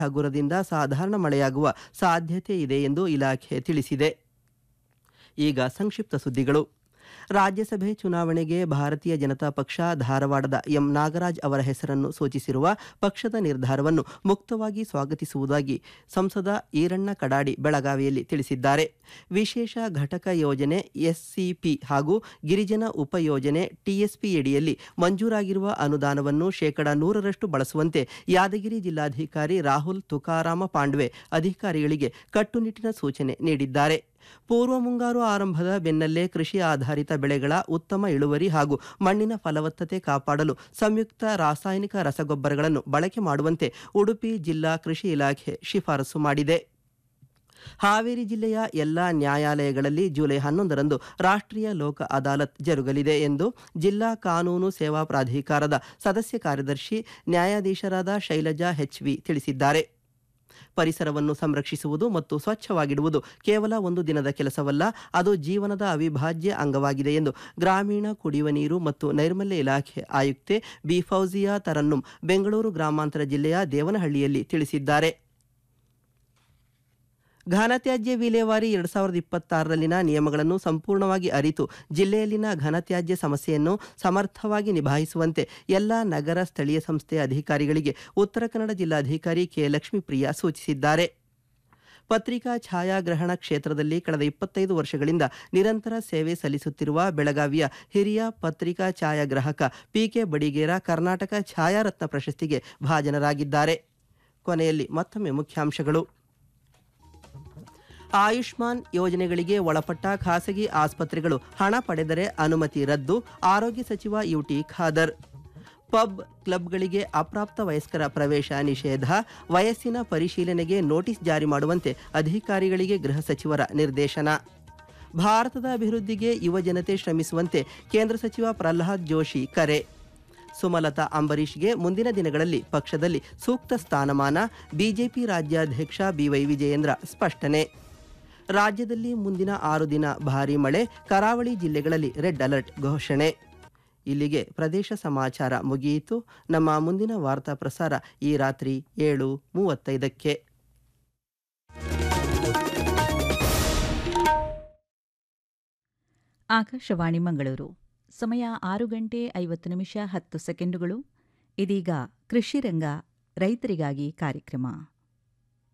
ಹಗುರದಿಂದ ಸಾಧಾರಣ ಮಳೆಯಾಗುವ ಸಾಧ್ಯತೆ ಇದೆ ಎಂದು ಇಲಾಖೆ ತಿಳಿಸಿದೆ ಈಗ ಸಂಕ್ಷಿಪ್ತ ಸುದ್ದಿಗಳು ರಾಜ್ಯಸಭೆ ಚುನಾವಣೆಗೆ ಭಾರತೀಯ ಜನತಾ ಪಕ್ಷ ಧಾರವಾಡದ ಎಂ ನಾಗರಾಜ್ ಅವರ ಹೆಸರನ್ನು ಸೂಚಿಸಿರುವ ಪಕ್ಷದ ನಿರ್ಧಾರವನ್ನು ಮುಕ್ತವಾಗಿ ಸ್ವಾಗತಿಸುವುದಾಗಿ ಸಂಸದ ಈರಣ್ಣ ಕಡಾಡಿ ಬೆಳಗಾವಿಯಲ್ಲಿ ತಿಳಿಸಿದ್ದಾರೆ ವಿಶೇಷ ಘಟಕ ಯೋಜನೆ ಎಸ್ಸಿಪಿ ಹಾಗೂ ಗಿರಿಜನ ಉಪಯೋಜನೆ ಟಿಎಸ್ಪಿಯಡಿಯಲ್ಲಿ ಮಂಜೂರಾಗಿರುವ ಅನುದಾನವನ್ನು ಶೇಕಡ ನೂರರಷ್ಟು ಬಳಸುವಂತೆ ಯಾದಗಿರಿ ಜಿಲ್ಲಾಧಿಕಾರಿ ರಾಹುಲ್ ತುಕಾರಾಮ ಪಾಂಡ್ವೆ ಅಧಿಕಾರಿಗಳಿಗೆ ಕಟ್ಟುನಿಟ್ಟಿನ ಸೂಚನೆ ನೀಡಿದ್ದಾರೆ ಪೂರ್ವ ಮುಂಗಾರು ಆರಂಭದ ಬೆನ್ನಲ್ಲೇ ಕೃಷಿ ಆಧಾರಿತ ಬೆಳೆಗಳ ಉತ್ತಮ ಇಳುವರಿ ಹಾಗೂ ಮಣ್ಣಿನ ಫಲವತ್ತತೆ ಕಾಪಾಡಲು ಸಂಯುಕ್ತ ರಾಸಾಯನಿಕ ರಸಗೊಬ್ಬರಗಳನ್ನು ಬಳಕೆ ಮಾಡುವಂತೆ ಉಡುಪಿ ಜಿಲ್ಲಾ ಕೃಷಿ ಇಲಾಖೆ ಶಿಫಾರಸು ಮಾಡಿದೆ ಹಾವೇರಿ ಜಿಲ್ಲೆಯ ಎಲ್ಲಾ ನ್ಯಾಯಾಲಯಗಳಲ್ಲಿ ಜುಲೈ ಹನ್ನೊಂದರಂದು ರಾಷ್ಟ್ರೀಯ ಲೋಕ ಅದಾಲತ್ ಜರುಗಲಿದೆ ಎಂದು ಜಿಲ್ಲಾ ಕಾನೂನು ಸೇವಾ ಪ್ರಾಧಿಕಾರದ ಸದಸ್ಯ ಕಾರ್ಯದರ್ಶಿ ನ್ಯಾಯಾಧೀಶರಾದ ಶೈಲಜಾ ಹೆಚ್ವಿ ತಿಳಿಸಿದ್ದಾರೆ ಪರಿಸರವನ್ನು ಸಂರಕ್ಷಿಸುವುದು ಮತ್ತು ಸ್ವಚ್ಛವಾಗಿಡುವುದು ಕೇವಲ ಒಂದು ದಿನದ ಕೆಲಸವಲ್ಲ ಅದು ಜೀವನದ ಅವಿಭಾಜ್ಯ ಅಂಗವಾಗಿದೆ ಎಂದು ಗ್ರಾಮೀಣ ಕುಡಿಯುವ ನೀರು ಮತ್ತು ನೈರ್ಮಲ್ಯ ಇಲಾಖೆ ಆಯುಕ್ತೆ ಬಿ ಫೌಜಿಯಾ ತರನ್ನುಂ ಬೆಂಗಳೂರು ಗ್ರಾಮಾಂತರ ಜಿಲ್ಲೆಯ ದೇವನಹಳ್ಳಿಯಲ್ಲಿ ತಿಳಿಸಿದ್ದಾರೆ ಘನತ್ಯಾಜ್ಯ ವಿಲೇವಾರಿ ಎರಡ್ ಸಾವಿರದ ಇಪ್ಪತ್ತಾರರಲ್ಲಿನ ನಿಯಮಗಳನ್ನು ಸಂಪೂರ್ಣವಾಗಿ ಅರಿತು ಜಿಲ್ಲೆಯಲ್ಲಿನ ಘನತ್ಯಾಜ್ಯ ಸಮಸ್ಯೆಯನ್ನು ಸಮರ್ಥವಾಗಿ ನಿಭಾಯಿಸುವಂತೆ ಎಲ್ಲ ನಗರ ಸ್ಥಳೀಯ ಸಂಸ್ಥೆಯ ಅಧಿಕಾರಿಗಳಿಗೆ ಉತ್ತರ ಕನ್ನಡ ಜಿಲ್ಲಾಧಿಕಾರಿ ಕೆ ಲಕ್ಷ್ಮೀಪ್ರಿಯ ಸೂಚಿಸಿದ್ದಾರೆ ಪತ್ರಿಕಾ ಛಾಯಾಗ್ರಹಣ ಕ್ಷೇತ್ರದಲ್ಲಿ ಕಳೆದ ಇಪ್ಪತ್ತೈದು ವರ್ಷಗಳಿಂದ ನಿರಂತರ ಸೇವೆ ಸಲ್ಲಿಸುತ್ತಿರುವ ಬೆಳಗಾವಿಯ ಹಿರಿಯ ಪತ್ರಿಕಾ ಛಾಯಾಗ್ರಾಹಕ ಪಿಕೆ ಬಡಿಗೇರ ಕರ್ನಾಟಕ ಛಾಯಾರತ್ನ ಪ್ರಶಸ್ತಿಗೆ ಭಾಜನರಾಗಿದ್ದಾರೆ ಕೊನೆಯಲ್ಲಿ ಮತ್ತೊಮ್ಮೆ ಮುಖ್ಯಾಂಶಗಳು ಆಯುಷ್ಮಾನ್ ಯೋಜನೆಗಳಿಗೆ ಒಳಪಟ್ಟ ಖಾಸಗಿ ಆಸ್ಪತ್ರೆಗಳು ಹಣ ಪಡೆದರೆ ಅನುಮತಿ ರದ್ದು ಆರೋಗ್ಯ ಸಚಿವ ಯುಟಿ ಖಾದರ್ ಪಬ್ ಕ್ಲಬ್ಗಳಿಗೆ ಅಪ್ರಾಪ್ತ ವಯಸ್ಕರ ಪ್ರವೇಶ ನಿಷೇಧ ವಯಸ್ಸಿನ ಪರಿಶೀಲನೆಗೆ ನೋಟಿಸ್ ಜಾರಿ ಮಾಡುವಂತೆ ಅಧಿಕಾರಿಗಳಿಗೆ ಗೃಹ ಸಚಿವರ ನಿರ್ದೇಶನ ಭಾರತದ ಅಭಿವೃದ್ಧಿಗೆ ಯುವ ಜನತೆ ಶ್ರಮಿಸುವಂತೆ ಕೇಂದ್ರ ಸಚಿವ ಪ್ರಹ್ಲಾದ್ ಜೋಶಿ ಕರೆ ಸುಮಲತಾ ಅಂಬರೀಷ್ಗೆ ಮುಂದಿನ ದಿನಗಳಲ್ಲಿ ಪಕ್ಷದಲ್ಲಿ ಸೂಕ್ತ ಸ್ಥಾನಮಾನ ಬಿಜೆಪಿ ರಾಜ್ಯಾಧ್ಯಕ್ಷ ಬಿವೈ ವಿಜಯೇಂದ್ರ ಸ್ಪಷ್ಟನೆ ರಾಜ್ಯದಲ್ಲಿ ಮುಂದಿನ ಆರು ದಿನ ಭಾರೀ ಮಳೆ ಕರಾವಳಿ ಜಿಲ್ಲೆಗಳಲ್ಲಿ ರೆಡ್ ಅಲರ್ಟ್ ಘೋಷಣೆ ಇಲ್ಲಿಗೆ ಪ್ರದೇಶ ಸಮಾಚಾರ ಮುಗಿಯಿತು ನಮ್ಮ ಮುಂದಿನ ವಾರ್ತಾ ಪ್ರಸಾರ ಈ ರಾತ್ರಿ ಏಳು ಮೂವತ್ತೈದಕ್ಕೆ ಆಕಾಶವಾಣಿ ಮಂಗಳೂರು ಸಮಯ ಆರು ಗಂಟೆ ಐವತ್ತು ನಿಮಿಷ ಹತ್ತು ಸೆಕೆಂಡುಗಳು ಇದೀಗ ಕೃಷಿ ರಂಗ ರೈತರಿಗಾಗಿ ಕಾರ್ಯಕ್ರಮ